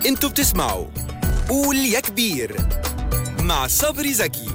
انتوا بتسمعوا قول يا كبير مع صبري زكي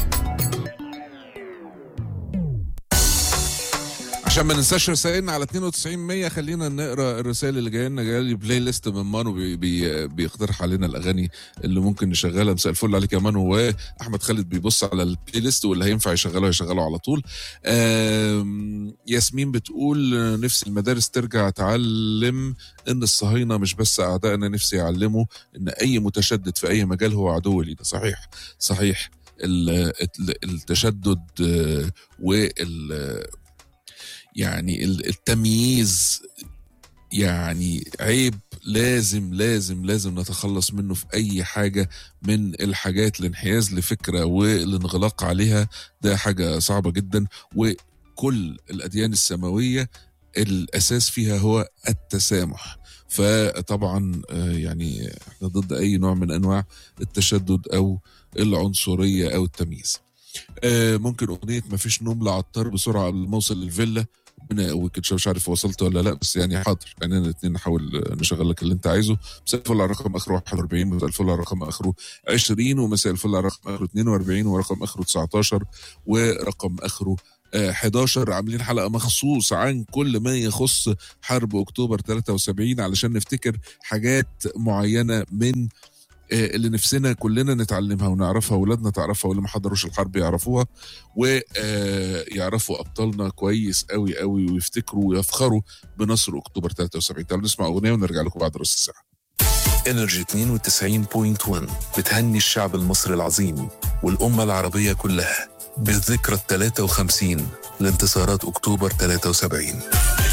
عشان ما ننساش رسائلنا على 92 100 خلينا نقرا الرسائل اللي جايه لنا جايه لي بلاي ليست من مانو بي بي بيقترح علينا الاغاني اللي ممكن نشغلها مساء الفل عليك يا مانو واحمد خالد بيبص على البلاي ليست واللي هينفع يشغله يشغله على طول آم، ياسمين بتقول آه، نفسي المدارس ترجع تعلم ان الصهاينه مش بس اعدائنا نفسي يعلموا ان اي متشدد في اي مجال هو عدو لينا صحيح صحيح ال- ال- التشدد آه، وال يعني ال- التمييز يعني عيب لازم لازم لازم نتخلص منه في اي حاجه من الحاجات الانحياز لفكره والانغلاق عليها ده حاجه صعبه جدا وكل الاديان السماويه الاساس فيها هو التسامح فطبعا آه، يعني احنا ضد اي نوع من انواع التشدد او العنصريه او التمييز آه، ممكن اغنيه مفيش نوم لعطار بسرعه قبل ما اوصل للفيلا ربنا يقويك إن شاء الله. مش عارف وصلت ولا لا بس يعني حاضر يعني الاثنين نحاول آه، نشغل لك اللي انت عايزه مساء الفل على رقم اخره 41 مساء الفل على رقم اخره 20 ومساء الفل على رقم اخره 42 ورقم اخره 19 ورقم اخره آه، 11 عاملين حلقه مخصوص عن كل ما يخص حرب اكتوبر 73 علشان نفتكر حاجات معينه من آه، اللي نفسنا كلنا نتعلمها ونعرفها واولادنا تعرفها واللي ما حضروش الحرب يعرفوها ويعرفوا ابطالنا كويس قوي قوي ويفتكروا ويفخروا بنصر اكتوبر 73 تعالوا نسمع اغنيه ونرجع لكم بعد نص ساعه انرجي 92.1 بتهني الشعب المصري العظيم والأمة العربية كلها بالذكرى ال 53 لانتصارات أكتوبر 73